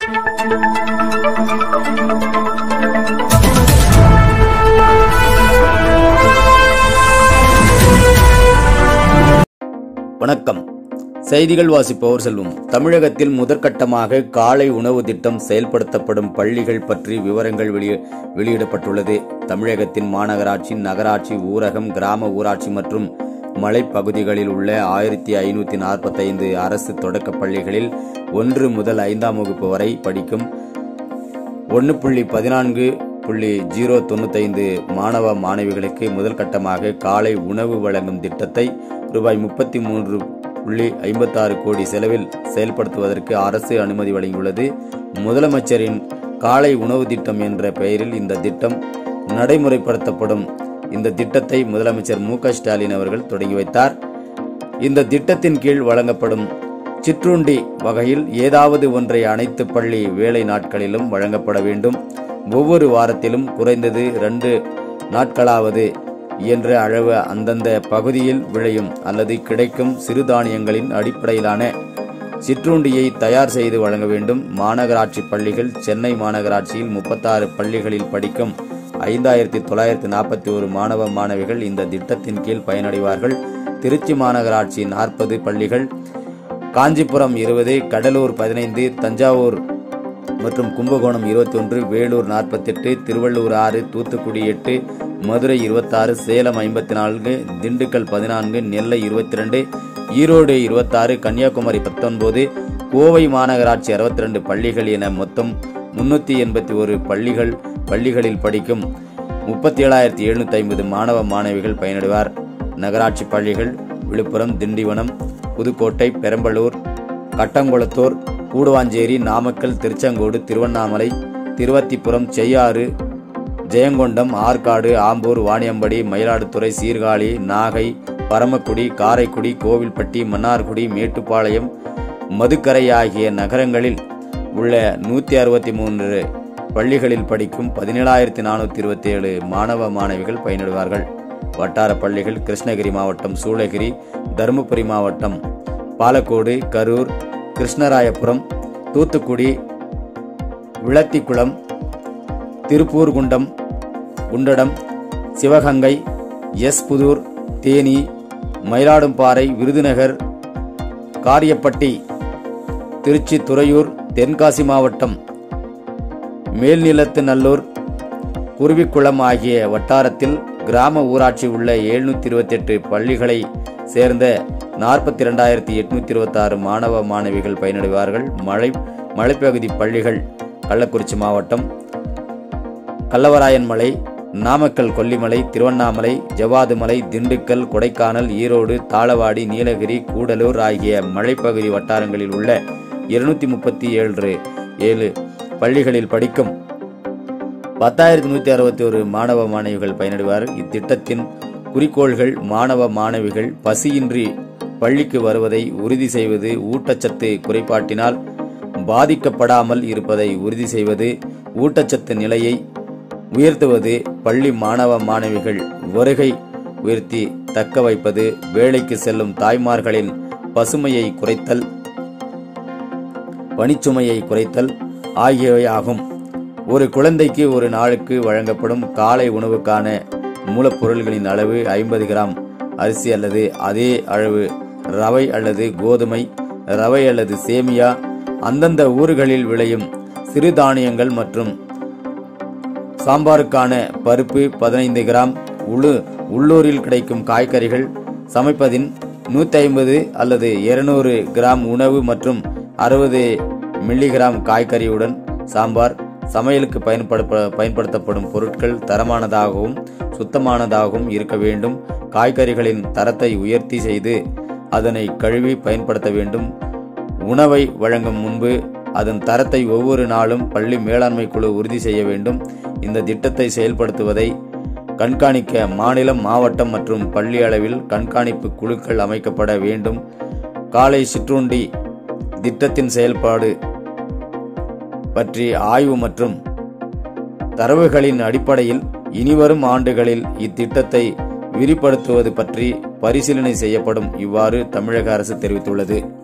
வணக்கம் செய்திகள் வாசிப்பவர் செல்வம் தமிழகத்தில் முதற்கட்டமாக காலை உணவு திட்டம் செயல்படுத்தப்படும் பள்ளிகள் பற்றி விவரங்கள் வெளிய வெளியிடப்பட்டுள்ளது தமிழகத்தின் மாநகராட்சி நகராட்சி ஊரகம் கிராம ஊராட்சி மற்றும் மலைப்பகுதிகளில் உள்ள ஆயிரத்தி ஐநூத்தி நாற்பத்தைந்து அரசு தொடக்கப் பள்ளிகளில் ஒன்று முதல் ஐந்தாம் வகுப்பு வரை படிக்கும் ஒன்று புள்ளி பதினான்கு புள்ளி ஜீரோ தொண்ணூத்தைந்து மாணவ மாணவிகளுக்கு முதல் கட்டமாக காலை உணவு வழங்கும் திட்டத்தை ரூபாய் முப்பத்தி மூன்று புள்ளி ஐம்பத்தாறு கோடி செலவில் செயல்படுத்துவதற்கு அரசு அனுமதி வழங்கியுள்ளது முதலமைச்சரின் காலை உணவு திட்டம் என்ற பெயரில் இந்த திட்டம் நடைமுறைப்படுத்தப்படும் இந்த திட்டத்தை முதலமைச்சர் மு க ஸ்டாலின் அவர்கள் தொடங்கி வைத்தார் இந்த திட்டத்தின் கீழ் வழங்கப்படும் சிற்றுண்டி வகையில் ஏதாவது ஒன்றை அனைத்து பள்ளி வேலை நாட்களிலும் வழங்கப்பட வேண்டும் ஒவ்வொரு வாரத்திலும் குறைந்தது இரண்டு நாட்களாவது என்ற அளவு அந்தந்த பகுதியில் விளையும் அல்லது கிடைக்கும் சிறுதானியங்களின் அடிப்படையிலான சிற்றுண்டியை தயார் செய்து வழங்க வேண்டும் மாநகராட்சி பள்ளிகள் சென்னை மாநகராட்சியில் முப்பத்தாறு பள்ளிகளில் படிக்கும் ஐந்தாயிரத்தி தொள்ளாயிரத்தி நாற்பத்தி ஒரு மாணவ மாணவிகள் இந்த திட்டத்தின் கீழ் பயனடைவார்கள் திருச்சி மாநகராட்சி நாற்பது பள்ளிகள் காஞ்சிபுரம் இருபது கடலூர் பதினைந்து தஞ்சாவூர் மற்றும் கும்பகோணம் இருபத்தி ஒன்று வேலூர் நாற்பத்தெட்டு திருவள்ளூர் ஆறு தூத்துக்குடி எட்டு மதுரை இருபத்தாறு சேலம் ஐம்பத்தி நான்கு திண்டுக்கல் பதினான்கு நெல்லை இருபத்தி ரெண்டு ஈரோடு இருபத்தாறு கன்னியாகுமரி பத்தொன்பது கோவை மாநகராட்சி அறுபத்தி ரெண்டு பள்ளிகள் என மொத்தம் முன்னூத்தி எண்பத்தி ஒரு பள்ளிகள் பள்ளிகளில் படிக்கும் முப்பத்தி ஏழாயிரத்தி எழுநூத்தி ஐம்பது மாணவ மாணவிகள் பயனடைவார் நகராட்சி பள்ளிகள் விழுப்புரம் திண்டிவனம் புதுக்கோட்டை பெரம்பலூர் கட்டங்குளத்தூர் கூடுவாஞ்சேரி நாமக்கல் திருச்செங்கோடு திருவண்ணாமலை திருவத்திப்புறம் செய்யாறு ஜெயங்கொண்டம் ஆற்காடு ஆம்பூர் வாணியம்படி மயிலாடுதுறை சீர்காழி நாகை பரமக்குடி காரைக்குடி கோவில்பட்டி மன்னார்குடி மேட்டுப்பாளையம் மதுக்கரை ஆகிய நகரங்களில் உள்ள நூத்தி அறுபத்தி மூன்று பள்ளிகளில் படிக்கும் பதினேழாயிரத்தி நானூத்தி இருபத்தி ஏழு மாணவ மாணவிகள் பயனடைவார்கள் வட்டார பள்ளிகள் கிருஷ்ணகிரி மாவட்டம் சூளகிரி தருமபுரி மாவட்டம் பாலக்கோடு கரூர் கிருஷ்ணராயபுரம் தூத்துக்குடி விளத்திக்குளம் திருப்பூர் குண்டம் குண்டடம் சிவகங்கை எஸ் புதூர் தேனி மயிலாடும்பாறை விருதுநகர் காரியப்பட்டி திருச்சி துறையூர் தென்காசி மாவட்டம் மேல்நிலத்து நல்லூர் குருவிக்குளம் ஆகிய வட்டாரத்தில் கிராம ஊராட்சி உள்ள எழுநூத்தி இருபத்தி எட்டு பள்ளிகளை சேர்ந்த நாற்பத்தி இரண்டாயிரத்தி எட்நூத்தி இருபத்தி ஆறு மாணவ மாணவிகள் பயனடைவார்கள் மழை மலைப்பகுதி பள்ளிகள் கள்ளக்குறிச்சி மாவட்டம் கள்ளவராயன்மலை நாமக்கல் கொல்லிமலை திருவண்ணாமலை ஜவாதுமலை திண்டுக்கல் கொடைக்கானல் ஈரோடு தாளவாடி நீலகிரி கூடலூர் ஆகிய மலைப்பகுதி வட்டாரங்களில் உள்ள இருநூத்தி முப்பத்தி ஏழு ஏழு பள்ளிகளில் படிக்கும் பத்தாயிரத்தி நூத்தி அறுபத்தி ஒரு மாணவ மாணவிகள் பயனடைவார் இத்திட்டத்தின் குறிக்கோள்கள் மாணவ மாணவிகள் பசியின்றி பள்ளிக்கு வருவதை உறுதி செய்வது ஊட்டச்சத்து குறைபாட்டினால் பாதிக்கப்படாமல் இருப்பதை உறுதி செய்வது ஊட்டச்சத்து நிலையை உயர்த்துவது பள்ளி மாணவ மாணவிகள் வருகை உயர்த்தி தக்க வைப்பது வேலைக்கு செல்லும் தாய்மார்களின் பசுமையை குறைத்தல் பணிச்சுமையை குறைத்தல் ஆகியவை ஆகும் ஒரு குழந்தைக்கு ஒரு நாளுக்கு வழங்கப்படும் காலை உணவுக்கான மூலப்பொருள்களின் அளவு ஐம்பது கிராம் அரிசி அல்லது அதே அளவு ரவை அல்லது கோதுமை ரவை அல்லது சேமியா அந்தந்த ஊர்களில் விளையும் சிறுதானியங்கள் மற்றும் சாம்பாருக்கான பருப்பு பதினைந்து கிராம் உள்ளு உள்ளூரில் கிடைக்கும் காய்கறிகள் சமைப்பதின் நூற்றி ஐம்பது அல்லது இருநூறு கிராம் உணவு மற்றும் அறுபது மில்லிகிராம் காய்கறியுடன் சாம்பார் சமையலுக்கு பயன்பட பயன்படுத்தப்படும் பொருட்கள் தரமானதாகவும் சுத்தமானதாகவும் இருக்க வேண்டும் காய்கறிகளின் தரத்தை உயர்த்தி செய்து அதனை கழுவி பயன்படுத்த வேண்டும் உணவை வழங்கும் முன்பு அதன் தரத்தை ஒவ்வொரு நாளும் பள்ளி மேலாண்மை குழு உறுதி செய்ய வேண்டும் இந்த திட்டத்தை செயல்படுத்துவதை கண்காணிக்க மாநிலம் மாவட்டம் மற்றும் பள்ளி அளவில் கண்காணிப்பு குழுக்கள் அமைக்கப்பட வேண்டும் காலை சிற்றுண்டி திட்டத்தின் செயல்பாடு பற்றி ஆய்வு மற்றும் தரவுகளின் அடிப்படையில் இனிவரும் ஆண்டுகளில் இத்திட்டத்தை விரிப்படுத்துவது பற்றி பரிசீலனை செய்யப்படும் இவ்வாறு தமிழக அரசு தெரிவித்துள்ளது